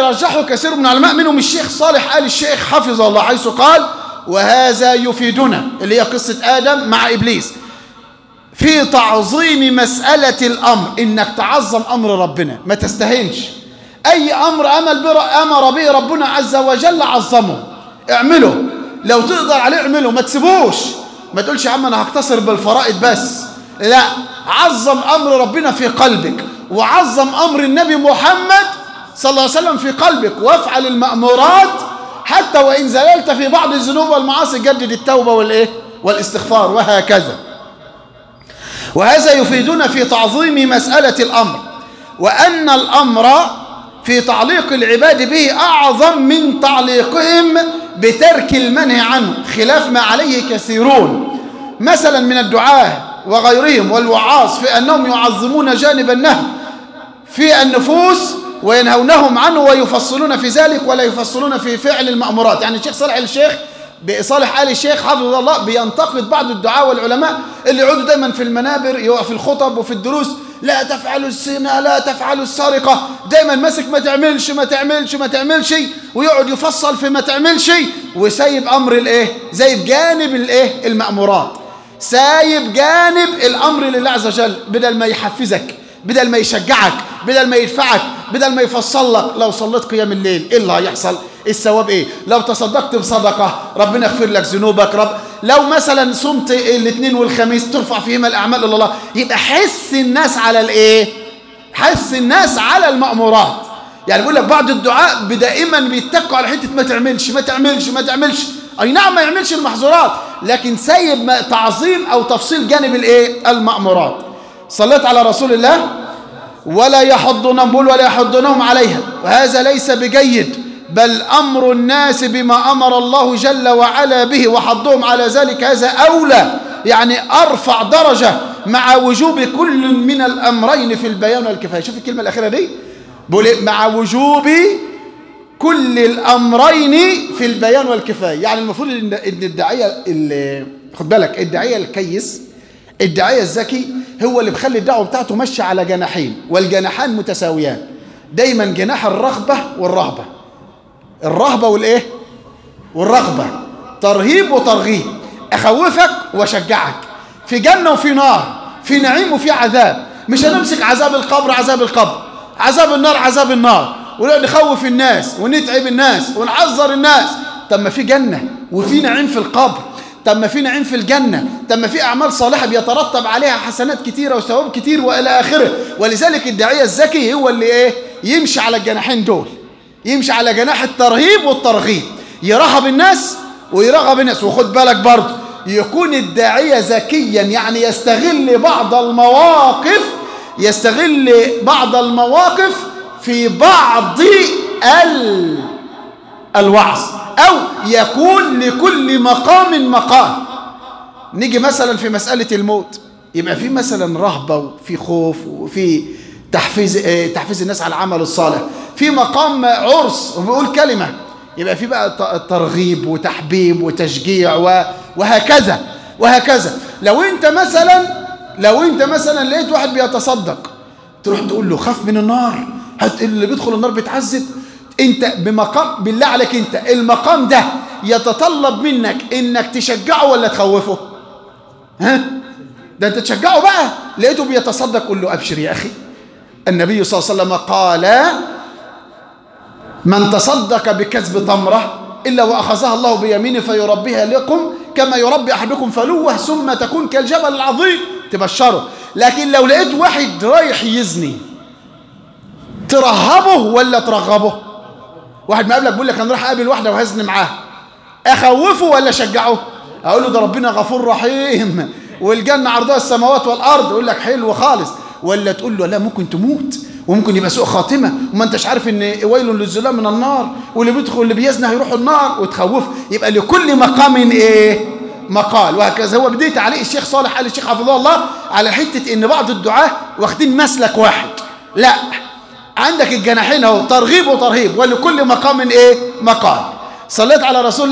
رجحه كثير من العلماء منهم الشيخ صالح آل الشيخ حفظه الله حيث قال وهذا يفيدنا اللي هي قصة آدم مع إبليس في تعظيم مسألة الأمر إنك تعظم أمر ربنا ما تستهينش أي أمر أمل بر... أمر به ربنا عز وجل عظمه اعمله لو تقدر عليه اعمله ما تسيبوش ما تقولش يا عم أنا هقتصر بالفرائض بس لا عظم أمر ربنا في قلبك وعظم أمر النبي محمد صلى الله عليه وسلم في قلبك وافعل المأمورات حتى وإن زللت في بعض الذنوب والمعاصي جدد التوبة والإيه والاستغفار وهكذا وهذا يفيدنا في تعظيم مسألة الأمر وأن الأمر في تعليق العباد به أعظم من تعليقهم بترك المنهي عنه خلاف ما عليه كثيرون مثلا من الدعاة وغيرهم والوعاظ في أنهم يعظمون جانب النهي في النفوس وينهونهم عنه ويفصلون في ذلك ولا يفصلون في فعل المأمورات يعني الشيخ صالح الشيخ بصالح آل الشيخ حفظه الله بينتقد بعض الدعاء والعلماء اللي يقعدوا دايما في المنابر يقف في الخطب وفي الدروس لا تفعلوا الزنا لا تفعلوا السرقة دايما ماسك ما تعملش ما تعملش ما تعملش ويقعد يفصل في ما تعملش وسايب أمر الايه سايب جانب الايه المأمورات سايب جانب الأمر لله عز وجل بدل ما يحفزك بدل ما يشجعك بدل ما يدفعك بدل ما يفصل لك لو صليت قيام الليل ايه اللي هيحصل الثواب ايه لو تصدقت بصدقه ربنا يغفر لك ذنوبك رب لو مثلا صمت الاثنين والخميس ترفع فيهما الاعمال الى الله يبقى حس الناس على الايه حس الناس على المأمورات يعني بيقول لك بعض الدعاء دائما بيتكوا على حته ما تعملش ما تعملش ما تعملش اي نعم ما يعملش المحظورات لكن سايب تعظيم او تفصيل جانب الايه المأمورات صليت على رسول الله ولا يحضنهم بل ولا يحضنهم عليها وهذا ليس بجيد بل أمر الناس بما أمر الله جل وعلا به وحضهم على ذلك هذا أولى يعني أرفع درجة مع وجوب كل من الأمرين في البيان والكفاية شوف الكلمة الأخيرة دي بقول مع وجوب كل الأمرين في البيان والكفاية يعني المفروض إن الداعية خد بالك الداعية الكيس الداعية الذكي هو اللي بخلي الدعوة بتاعته ماشية على جناحين والجناحان متساويان دايما جناح الرغبة والرهبة الرهبة والايه والرغبة ترهيب وترغيب اخوفك واشجعك في جنة وفي نار في نعيم وفي عذاب مش هنمسك عذاب القبر عذاب القبر عذاب النار عذاب النار ونقعد نخوف الناس ونتعب الناس ونحذر الناس طب ما في جنة وفي نعيم في القبر طب ما في نعيم في الجنة طب ما في أعمال صالحة بيترتب عليها حسنات كتيرة وثواب كتير وإلى آخره ولذلك الداعية الذكي هو اللي إيه يمشي على الجناحين دول يمشي على جناح الترهيب والترغيب يرهب الناس ويرغب الناس وخد بالك برضه يكون الداعية ذكيا يعني يستغل بعض المواقف يستغل بعض المواقف في بعض ال الوعظ أو يكون لكل مقام مقام نيجي مثلا في مسألة الموت يبقى في مثلا رهبة وفي خوف وفي تحفيز تحفيز الناس على العمل الصالح في مقام عرس وبيقول كلمة يبقى في بقى ترغيب وتحبيب وتشجيع وهكذا وهكذا لو انت مثلا لو انت مثلا لقيت واحد بيتصدق تروح تقول له خاف من النار هت اللي بيدخل النار بيتعذب انت بمقام بالله عليك انت المقام ده يتطلب منك انك تشجعه ولا تخوفه ها ده انت تشجعه بقى لقيته بيتصدق قول له ابشر يا اخي النبي صلى الله عليه وسلم قال من تصدق بكسب تمرة إلا وأخذها الله بيمينه فيربيها لكم كما يربي أحدكم فلوه ثم تكون كالجبل العظيم تبشره لكن لو لقيت واحد رايح يزني ترهبه ولا ترغبه واحد ما قابلك بيقول لك انا راح اقابل واحده وهزني معاها اخوفه ولا اشجعه اقول له ده ربنا غفور رحيم والجنه عرضها السماوات والارض يقول لك حلو خالص ولا تقول له لا ممكن تموت وممكن يبقى سوء خاتمه وما انتش عارف ان ويل للظلام من النار واللي بيدخل اللي بيزنى هيروح النار وتخوفه يبقى لكل مقام ايه مقال وهكذا هو بديت عليه الشيخ صالح قال الشيخ حفظه الله على حته ان بعض الدعاه واخدين مسلك واحد لا عندك الجناحين اهو ترغيب وترهيب ولكل مقام ايه مقال صليت على رسول